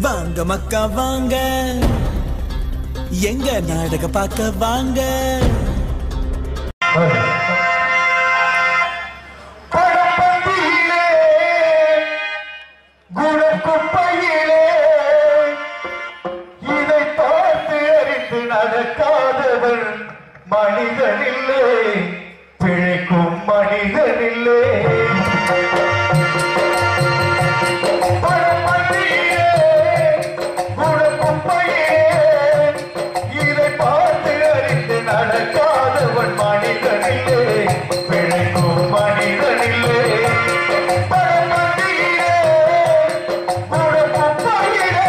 வாங்க மக்கா வாங்க எங்க நாடக பார்க்க வாங்க படப்பந்தியிலே, குணக்குப்பையிலே, இதை பார்த்து அறிந்து நடக்காதவன் மனிதனில்லை பிழைக்கும் மனிதனில்லை படப்பந்தியிலே, குணக்குப்பையிலே, இதை பார்த்து அறிந்து நடக்காதவன் மனிதனில்லை பிழைக்கும் மனிதனில்லை பரமதியிலே குணக்குப்பையிலே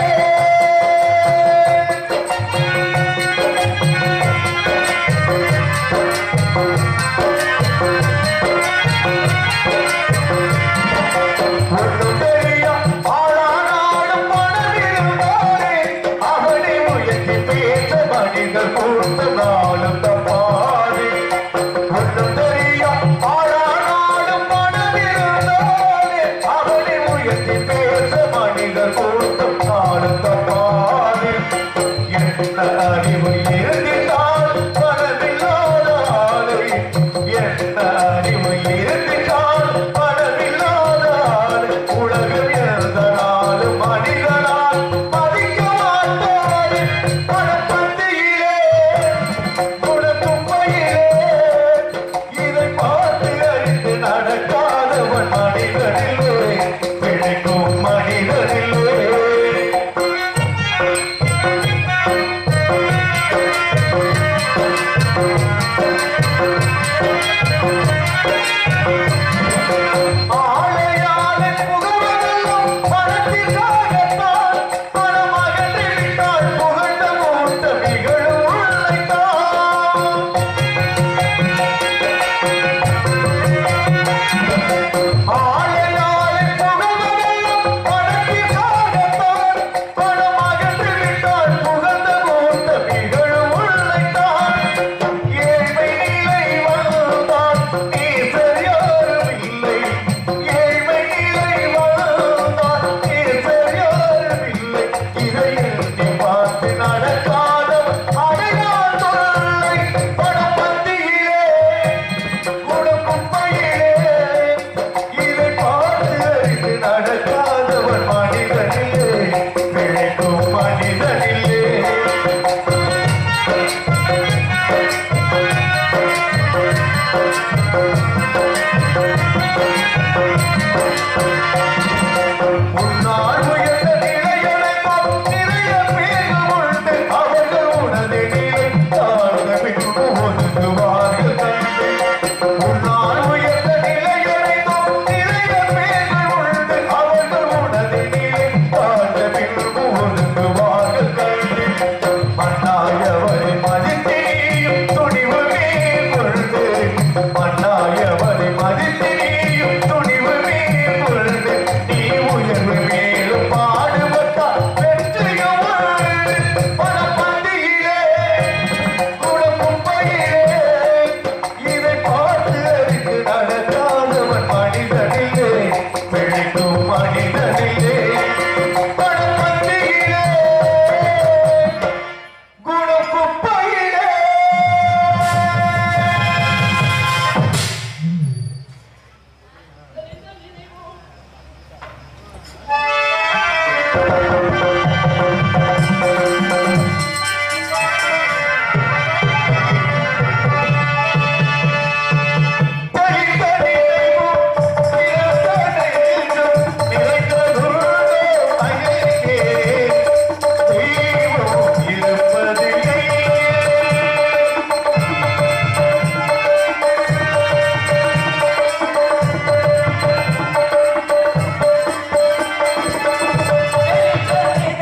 ஒன்றும் தெரியா ஆளானாலும் மனதிருந்தாரே அவனை உயர்த்தி பேச மனிதர் கூர்த்த நாளும் தப்பாதே ஒன்றும் தெரியா ஆளானாலும் மனதிருந்தாரே அவனை உயர்த்தி பேச மனிதர் கூர்த்த நாளும் தப்பாதே என்ன அறிவு இருந்திட்டால் மனதில்லாத ஆளை என்ன அறிவு இருந்திட்டால் மனதில்லாத ஆளை உலகில் எந்த நாளும் மனிதனால் மதிக்க மாட்டாரே பணப்பந்தியிலே குணக்குப்பையிலே இதை பார்த்து அறிந்து நடக்காதவன் மனிதனில்லை பிழைக்கும் மனிதனில்லை ஆளையாளை புகழ்வதெல்லாம் பணத்திற்காகத்தான். பணம் அகற்றிவிட்டால் புகழ்ந்த கூட்டம் இகழும் உள்ளைத்தான். ஆளையாளை புகழ்வதெல்லாம் பணத்திற்காகத்தான். பணம் அகற்றிவிட்டால் புகழ்ந்த கூட்டம் இகழும் உள்ளைத்தான். ஏழ்மை நிலை வாழ்ந்தான் நேசர் யாரும் இல்லை ஏழ்மை நிலை வாழ்ந்தான் நேசர் யாரும் இல்லை இதை எண்ணி பார்த்து நடக்காத அடையாள் தொல்லை பணப்பந்தியிலே குணக்குப்பையிலே இதை பார்த்து அறிந்து நடக்காதவன் மனிதனிலே பிழைக்கும் மனிதனிலே உன்னால் உயர்ந்த நிலையடைந்தோம் நிறைய பேர்கள் உண்டு அவர்கள் உனது நிலை தாழ்ந்த பின்பு ஒதுங்குவார்கள் கண்டு உன்னால் உயர்ந்த நிலையடைந்தோம் நிறைய பேர்கள் உண்டு அவர்கள் உனது நிலை தாழ்ந்த பின்பு ஒதுங்குவார்கள் கண்டு மண்ணாயவரை மதித்தேயும் துணிவு மேற்கொண்டு மண்ணாயவரை மதித்தேயும் துணிவு மேற்கொண்டு நீ உயர்வு மேலும் பாடுபட்டால் வெற்றியும் உண்டு. பணப்பந்தியிலே, குணக்குப்பையிலே, இதை பார்த்து அறிந்து நடக்காதவன் மனிதனிலே பிழைக்கும் மனிதனிலே பணப்பந்தியிலே, குணக்குப்பையிலே Thank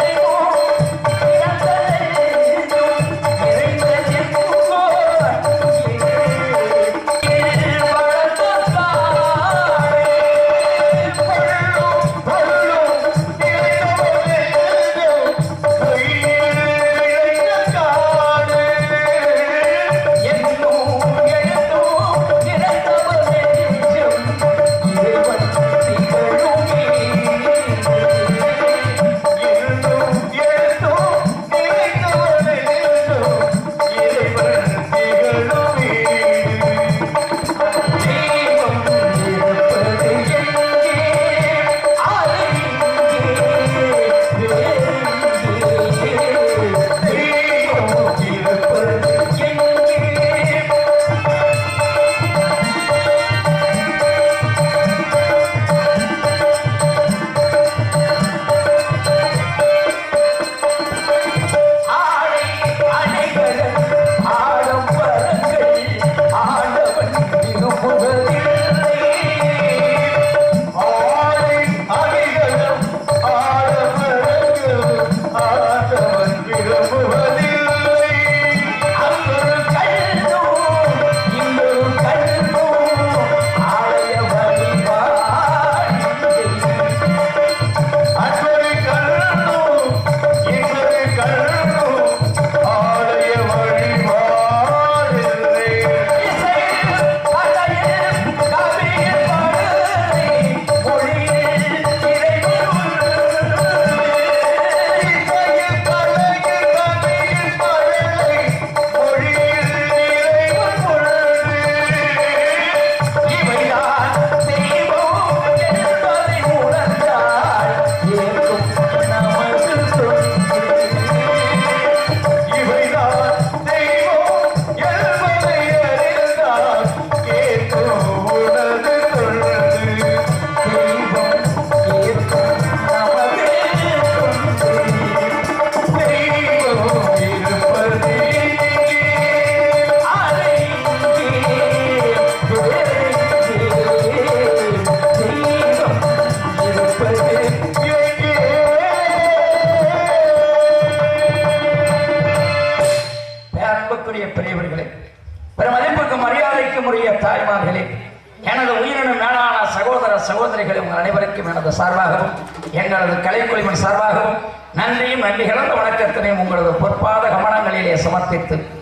அன்பிற்குரிய பெரியவர்களே பெருமதிப்புக்கும் மரியாதைக்கும் உரிய தாய்மார்களே எனது உயிரினும் மேலான சகோதர சகோதரிகளை உங்கள் அனைவருக்கும் எனது சார்பாகவும் எங்களது கலைக்குழுவின் சார்பாகவும் நன்றியும் நன்றி கலந்த வணக்கத்தினையும் உங்களது பொற்பாத கமனங்களிலே சமர்ப்பித்து